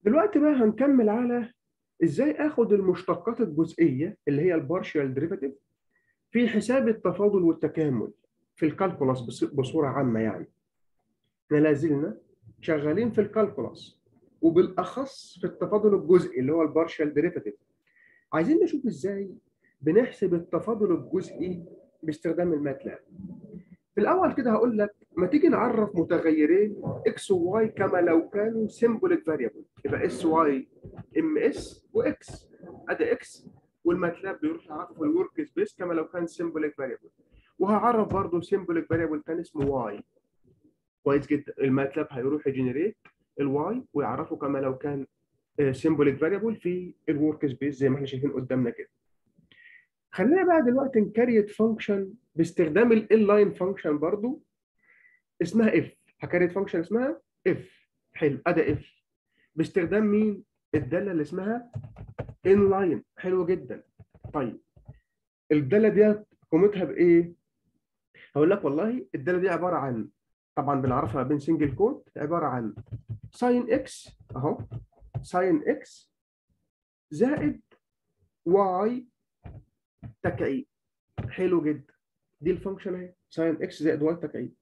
دلوقتي بقى هنكمل على ازاي اخد المشتقات الجزئيه اللي هي البارشال ديريفاتيف في حساب التفاضل والتكامل في الكالكولاس بص- بصوره عامه يعني احنا لازلنا شغالين في الكالكولاس وبالاخص في التفاضل الجزئي اللي هو البارشال ديريفاتيف عايزين نشوف ازاي بنحسب التفاضل الجزئي باستخدام الماتلاب في الاول كده هقول لك ما تيجي نعرف متغيرين اكس وواي كما لو كانوا سيمبوليك فاريبل يبقى اس واي ام اس واكس ادي اكس والماتلاب بيروح يعرفه في الورك سبيس كما لو كان سيمبوليك فاريبل وهعرف برضه سيمبوليك فاريبل تاني اسمه واي كويس جدا الماتلاب هيروح يجنريت الواي ويعرفه كما لو كان سيمبوليك فاريبل في الورك سبيس زي ما احنا شايفين قدامنا كده خلينا بقى دلوقتي نكريت فانكشن باستخدام ال لاين فانكشن برضو اسمها اف هكريت فانكشن اسمها اف حلو ادي اف باستخدام مين الداله اللي اسمها ان لاين حلو جدا طيب الداله دي قيمتها بايه هقول لك والله الداله دي عباره عن طبعا بنعرفها بين سنجل كود عباره عن ساين اكس اهو ساين اكس زائد واي تكعيب حلو جدا دي الفانكشن اهي ساين اكس زائد واي تكعيب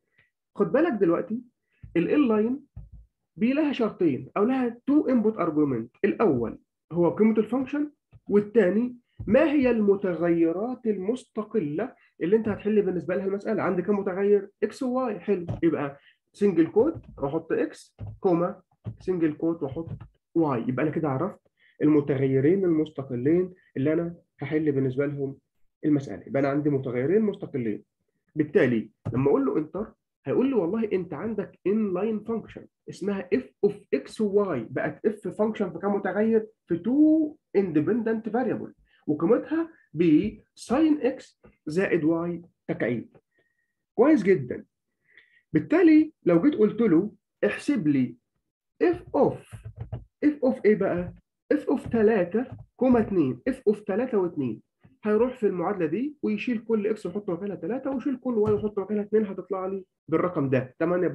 خد بالك دلوقتي ال لاين بي لها شرطين او لها تو انبوت ارجيومنت الاول هو قيمه الفانكشن والثاني ما هي المتغيرات المستقله اللي انت هتحل بالنسبه لها المساله عندي كم متغير اكس وواي حلو يبقى سنجل كود واحط اكس كوما سنجل كود واحط واي يبقى انا كده عرفت المتغيرين المستقلين اللي انا هحل بالنسبه لهم المساله يبقى انا عندي متغيرين مستقلين بالتالي لما اقول له انتر هيقول لي والله انت عندك ان لاين فانكشن اسمها اف اوف اكس وواي بقت اف فانكشن في كام متغير في تو اندبندنت فاريبل وقيمتها ب ساين اكس زائد واي تكعيب كويس جدا بالتالي لو جيت قلت له احسب لي اف اوف اف اوف ايه بقى اف اوف 3 كوما 2 اف اوف 3 و2 هيروح في المعادله دي ويشيل كل اكس ويحط مكانها 3 ويشيل كل واي ويحط مكانها 2 هتطلع لي بالرقم ده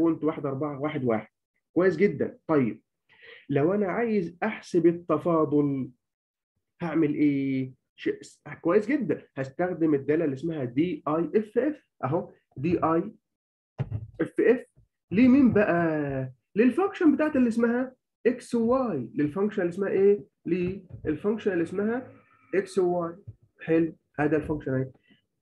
8.1411 كويس جدا طيب لو انا عايز احسب التفاضل هعمل ايه ش... كويس جدا هستخدم الداله اللي اسمها دي اي اف اف اهو دي اي اف اف لمين بقى للفانكشن بتاعت اللي اسمها اكس وواي للفانكشن اللي اسمها ايه للفانكشن اللي اسمها اكس وواي حلو هذا الفانكشن اهي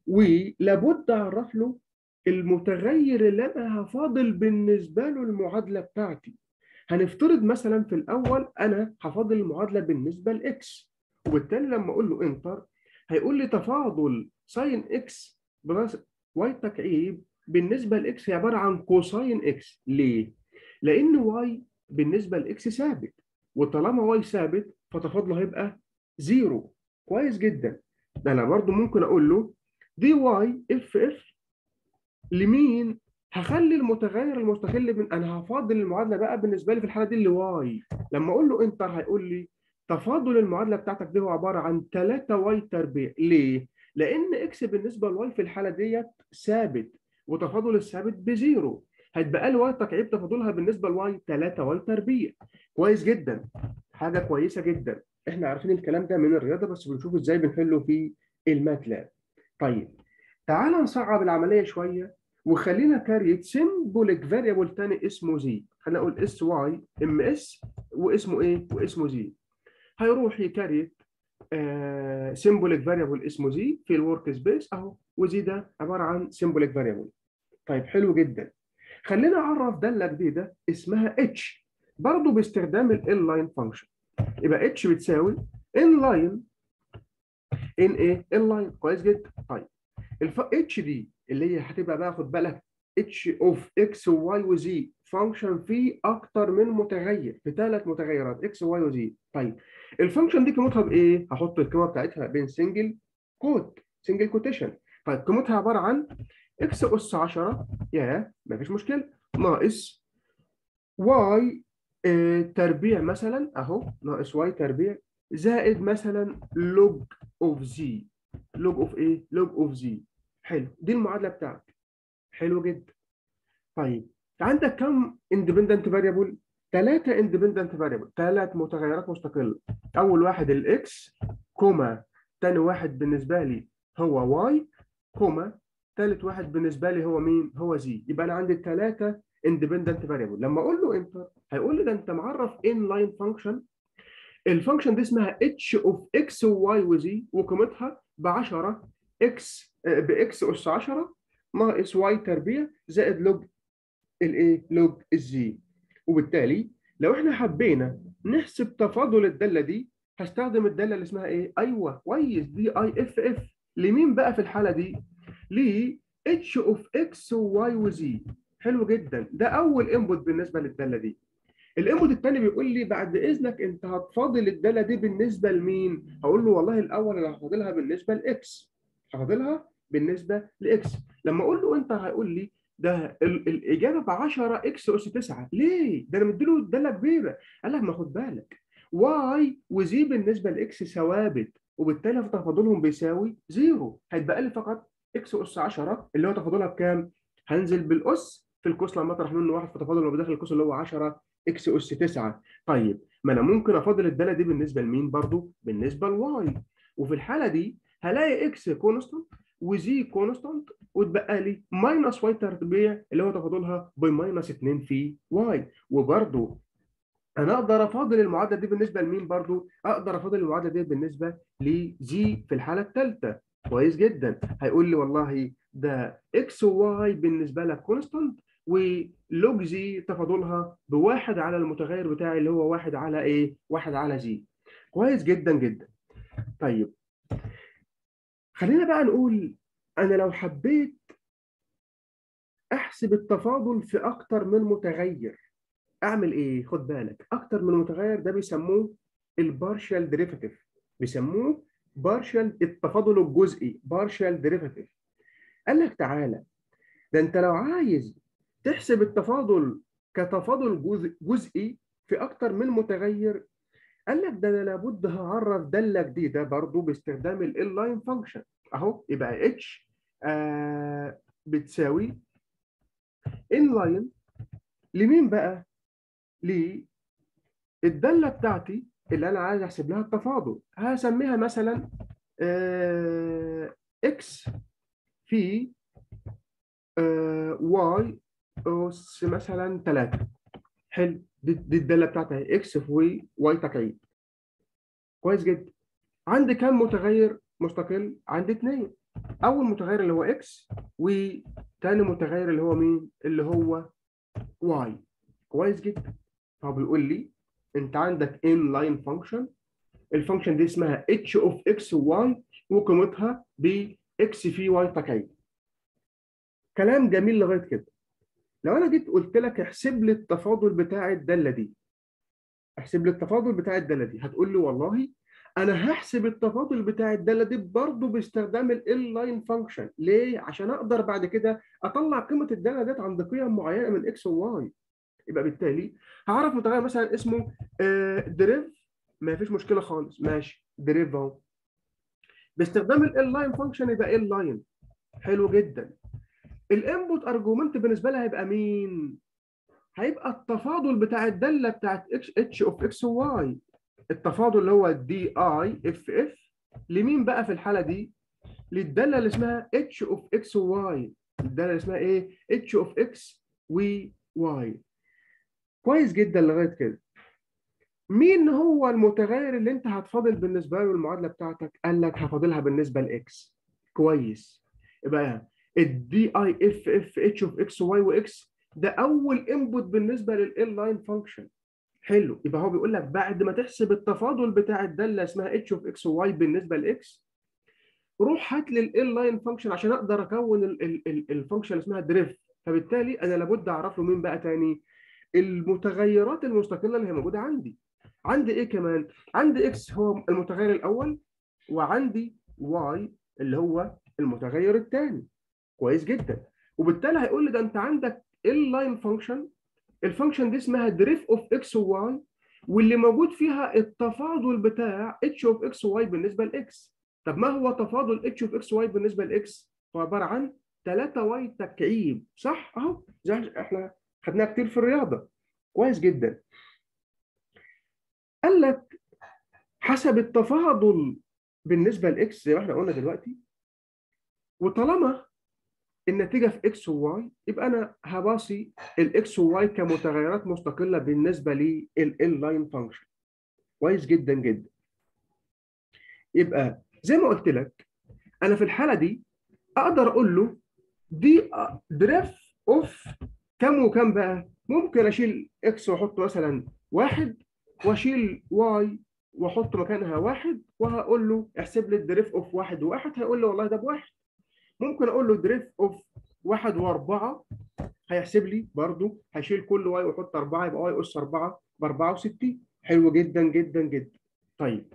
ولابد اعرف له المتغير اللي انا هفاضل بالنسبه له المعادله بتاعتي هنفترض مثلا في الاول انا هفاضل المعادله بالنسبه لاكس وبالتالي لما اقول له انتر هيقول لي تفاضل ساين اكس بلس واي تكعيب بالنسبه لاكس هي عباره عن كوساين اكس ليه؟ لان واي بالنسبه لاكس ثابت وطالما واي ثابت فتفاضله هيبقى زيرو كويس جدا ده انا برضو ممكن اقول له دي واي اف اف لمين هخلي المتغير المستقل من انا هفاضل المعادله بقى بالنسبه لي في الحاله دي لواي لما اقول له انتر هيقول لي تفاضل المعادله بتاعتك دي هو عباره عن 3 واي تربيع ليه لان اكس بالنسبه لواي في الحاله ديت ثابت وتفاضل الثابت بزيرو هيتبقى لي واي تكعيب تفاضلها بالنسبه لواي 3 واي تربيع كويس جدا حاجه كويسه جدا احنا عارفين الكلام ده من الرياضه بس بنشوف ازاي بنحله في الماتلاب طيب تعال نصعب العمليه شويه وخلينا كاريت سيمبوليك فاريبل تاني اسمه زي خلينا نقول اس واي ام اس واسمه ايه واسمه زي هيروح يكاريت سيمبوليك فاريبل اسمه زي في الورك سبيس اهو وزي ده عباره عن سيمبوليك فاريبل طيب حلو جدا خلينا اعرف داله جديده اسمها اتش برضه باستخدام ال لاين فانكشن يبقى اتش بتساوي ان لاين ان ايه ان لاين كويس جدا طيب الف اتش دي اللي هي هتبقى بقى خد بالك اتش اوف اكس وواي وزي فانكشن فيه اكتر من متغير في ثلاث متغيرات اكس وواي وزي طيب الفانكشن دي قيمتها بايه هحط القيمه بتاعتها بين سنجل كوت سنجل كوتيشن طيب قيمتها عباره عن اكس اس 10 يا مفيش مشكله ناقص واي اه تربيع مثلا اهو ناقص واي تربيع زائد مثلا لوج اوف زي لوج اوف ايه لوج اوف زي حلو دي المعادله بتاعتك حلو جدا طيب عندك كم اندبندنت فاريبل ثلاثه اندبندنت فاريبل ثلاث متغيرات مستقله اول واحد الاكس كوما ثاني واحد بالنسبه لي هو واي كوما ثالث واحد بالنسبه لي هو مين هو زي يبقى انا عندي ثلاثه اندبندنت فاريبل لما اقول له انتر هيقول لي ده انت معرف ان لاين فانكشن الفانكشن دي اسمها اتش اوف اكس وواي وزي وقيمتها ب 10 اكس باكس اس 10 ناقص واي تربيع زائد لوج الايه لوج الزي وبالتالي لو احنا حبينا نحسب تفاضل الداله دي هستخدم الداله اللي اسمها ايه ايوه كويس دي اي اف اف لمين بقى في الحاله دي ل اتش اوف اكس وواي وزي حلو جدا ده اول انبوت بالنسبه للداله دي الانبوت الثاني بيقول لي بعد اذنك انت هتفاضل الداله دي بالنسبه لمين هقول له والله الاول انا هفاضلها بالنسبه لاكس هفاضلها بالنسبه لاكس لما اقول له انت هيقول لي ده الاجابه ب 10 اكس اس 9 ليه ده انا مديله داله كبيره قال لك ما خد بالك واي وزي بالنسبه لاكس ثوابت وبالتالي تفاضلهم بيساوي زيرو هيتبقى لي فقط اكس اس 10 اللي هو تفاضلها بكام هنزل بالاس في القوس لما اطرح منه واحد فتفاضل ما بداخل القوس اللي هو 10 اكس اس 9 طيب ما انا ممكن افاضل الداله دي بالنسبه لمين برضو بالنسبه لواي وفي الحاله دي هلاقي اكس كونستانت وزي كونستانت وتبقى لي ماينس واي تربيع اللي هو تفاضلها بماينس 2 في واي وبرضو انا اقدر افاضل المعادله دي بالنسبه لمين برضو اقدر افاضل المعادله دي بالنسبه لزي في الحاله الثالثه كويس جدا هيقول لي والله ده اكس وواي بالنسبه لك كونستانت ولوج زي تفاضلها بواحد على المتغير بتاعي اللي هو واحد على ايه؟ واحد على زي. كويس جدا جدا. طيب خلينا بقى نقول انا لو حبيت احسب التفاضل في اكتر من متغير اعمل ايه؟ خد بالك اكتر من متغير ده بيسموه البارشال ديريفاتيف بيسموه بارشال التفاضل الجزئي بارشال ديريفاتيف قال لك تعالى ده انت لو عايز تحسب التفاضل كتفاضل جزء جزئي في اكتر من متغير قال لك ده انا لابد هعرف داله جديده برضو باستخدام ال لاين فانكشن اهو يبقى اتش آه بتساوي ان لاين لمين بقى؟ للداله بتاعتي اللي انا عايز احسب لها التفاضل هسميها مثلا آه اكس في آه واي اس مثلا 3 حلو دي, دي الداله بتاعتها اكس في واي تكعيب كويس جدا عندي كام متغير مستقل عندي اثنين اول متغير اللي هو اكس وثاني متغير اللي هو مين اللي هو واي كويس جدا فهو بيقول لي انت عندك ان لاين فانكشن الفانكشن دي اسمها اتش اوف اكس وواي وقيمتها ب اكس في واي تكعيب كلام جميل لغايه كده لو انا جيت قلت لك احسب لي التفاضل بتاع الداله دي احسب لي التفاضل بتاع الداله دي هتقول لي والله انا هحسب التفاضل بتاع الداله دي برضه باستخدام ال لاين فانكشن ليه عشان اقدر بعد كده اطلع قيمه الداله ديت عند قيم معينه من اكس وواي يبقى بالتالي هعرف متغير مثلا اسمه دريف ما فيش مشكله خالص ماشي دريف اهو باستخدام ال لاين فانكشن يبقى ال لاين حلو جدا الانبوت ارجومنت بالنسبه لها هيبقى مين؟ هيبقى التفاضل بتاع الداله بتاعت اتش اوف اكس وواي التفاضل اللي هو دي اي اف اف لمين بقى في الحاله دي؟ للداله اللي اسمها اتش اوف اكس وواي الداله اللي اسمها ايه؟ اتش اوف اكس وواي كويس جدا لغايه كده مين هو المتغير اللي انت هتفاضل بالنسبه له المعادله بتاعتك؟ قال لك هفاضلها بالنسبه لاكس كويس يبقى الدي اي اف اف اتش اوف اكس واي واكس ده اول انبوت بالنسبه لل لاين فانكشن حلو يبقى هو بيقول لك بعد ما تحسب التفاضل بتاع الداله اسمها اتش اوف اكس وواي بالنسبه لاكس روح هات لي ال لاين فانكشن عشان اقدر اكون الفانكشن اللي اسمها دريف فبالتالي انا لابد اعرف له مين بقى تاني المتغيرات المستقله اللي هي موجوده عندي عندي ايه كمان عندي اكس هو المتغير الاول وعندي واي اللي هو المتغير الثاني كويس جدا وبالتالي هيقول لي ده انت عندك اللاين فانكشن الفانكشن دي اسمها دريف اوف اكس وواي واللي موجود فيها التفاضل بتاع اتش اوف اكس وواي بالنسبه لاكس طب ما هو تفاضل اتش اوف اكس وواي بالنسبه لاكس هو عباره عن 3 واي تكعيب صح اهو زي احنا خدناها كتير في الرياضه كويس جدا قال لك حسب التفاضل بالنسبه لاكس زي ما احنا قلنا دلوقتي وطالما النتيجه في اكس وواي يبقى انا هباصي الاكس وواي كمتغيرات مستقله بالنسبه لل لاين فانكشن كويس جدا جدا يبقى زي ما قلت لك انا في الحاله دي اقدر اقول له دي دريف اوف كم وكم بقى ممكن اشيل اكس واحط مثلا واحد واشيل واي واحط مكانها واحد وهقول له احسب لي الدريف اوف واحد وواحد هيقول لي والله ده بواحد ممكن اقول له دريف اوف واحد واربعه هيحسب لي برضه هيشيل كل واي ويحط اربعه يبقى واي اس اربعه ب 64 حلو جدا جدا جدا طيب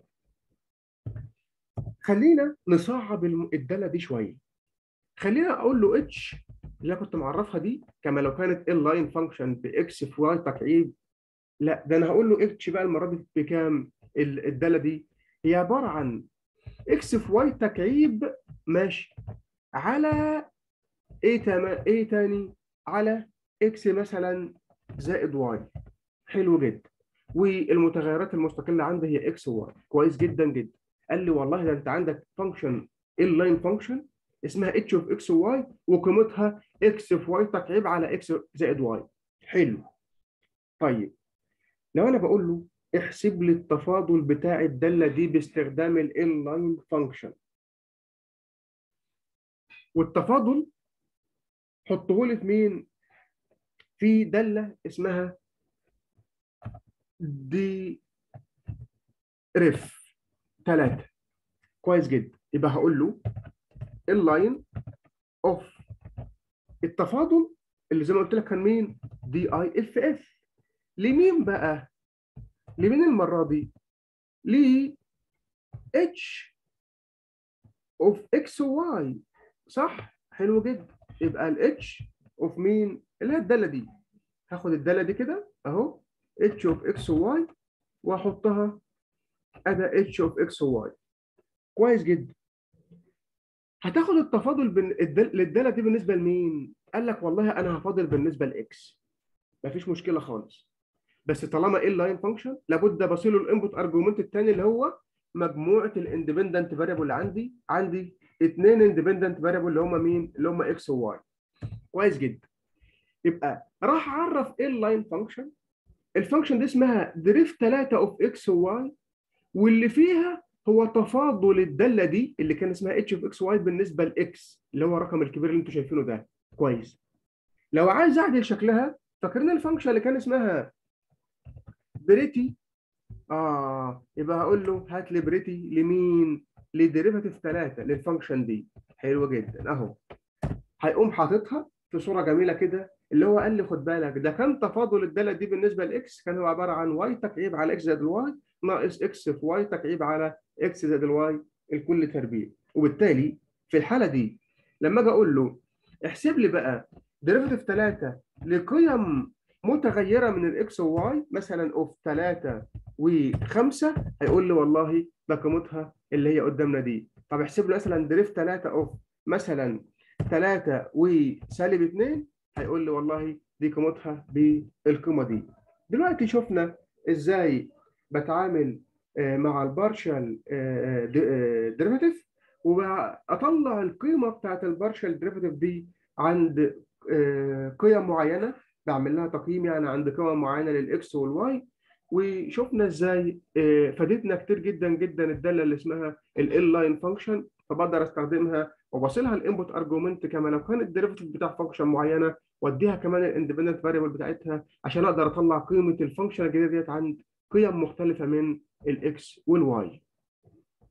خلينا نصعب الداله دي شويه خلينا اقول له اتش اللي انا كنت معرفها دي كما لو كانت ال لاين فانكشن باكس في واي تكعيب لا ده انا هقول له اتش بقى المره دي بكام الداله دي هي عباره عن اكس في واي تكعيب ماشي على ايه تما ايه تاني على اكس مثلا زائد واي حلو جدا والمتغيرات المستقله عندي هي اكس وواي كويس جدا جدا قال لي والله ده انت عندك فانكشن ال لاين فانكشن اسمها اتش اوف اكس وواي وقيمتها اكس في واي تكعيب على اكس زائد واي حلو طيب لو انا بقول له احسب لي التفاضل بتاع الداله دي باستخدام ال لاين فانكشن والتفاضل حطه لي في مين في داله اسمها دي ريف 3 كويس جدا يبقى هقول له اللاين اوف التفاضل اللي زي ما قلت لك كان مين دي اي اف اف لمين بقى لمين المره دي ل اتش اوف اكس وواي صح حلو جدا يبقى الاتش اوف مين اللي هي الداله دي هاخد الداله دي كده اهو اتش اوف اكس وواي واحطها ادا اتش اوف اكس وواي كويس جدا هتاخد التفاضل بين للداله دي بالنسبه لمين قال لك والله انا هفاضل بالنسبه لاكس مفيش مشكله خالص بس طالما ايه اللاين فانكشن لابد ابصيله الانبوت ارجيومنت الثاني اللي هو مجموعه الاندبندنت فاريبل اللي عندي عندي اثنين اندبندنت فاريبل اللي هم مين اللي هم اكس وواي كويس جدا يبقى راح اعرف ايه اللاين فانكشن الفانكشن دي اسمها دريف 3 اوف اكس وواي واللي فيها هو تفاضل الداله دي اللي كان اسمها اتش اوف اكس واي بالنسبه لاكس اللي هو الرقم الكبير اللي انتم شايفينه ده كويس لو عايز اعدل شكلها فاكرين الفانكشن اللي كان اسمها بريتي اه يبقى هقول له هات لي بريتي لمين لديريفاتيف 3 للفانكشن دي حلو جدا اهو هيقوم حاططها في صوره جميله كده اللي هو قال لي خد بالك ده كان تفاضل الداله دي بالنسبه لاكس كان هو عباره عن واي تكعيب على اكس زائد الواي ناقص اكس في واي تكعيب على اكس زائد الواي الكل تربيع وبالتالي في الحاله دي لما اجي اقول له احسب لي بقى ديريفاتيف 3 لقيم متغيره من الاكس وواي مثلا اوف 3 و5 هيقول لي والله ده قيمتها اللي هي قدامنا دي طب احسب لي مثلا دريف 3 اوف مثلا 3 وسالب 2 هيقول لي والله دي قيمتها بالقيمه دي دلوقتي شفنا ازاي بتعامل مع البارشال ديريفاتيف وبطلع القيمه بتاعت البارشال ديريفاتيف دي عند قيم معينه بعمل لها تقييم يعني عند قيم معينه للاكس والواي وشفنا ازاي فادتنا كتير جدا جدا الداله اللي اسمها ال لاين فانكشن فبقدر استخدمها وبصلها الانبوت ارجيومنت كما لو كان الديريفيتيف بتاع فانكشن معينه واديها كمان الاندبندنت فاريبل بتاعتها عشان اقدر اطلع قيمه الفانكشن الجديده ديت عند قيم مختلفه من الاكس والواي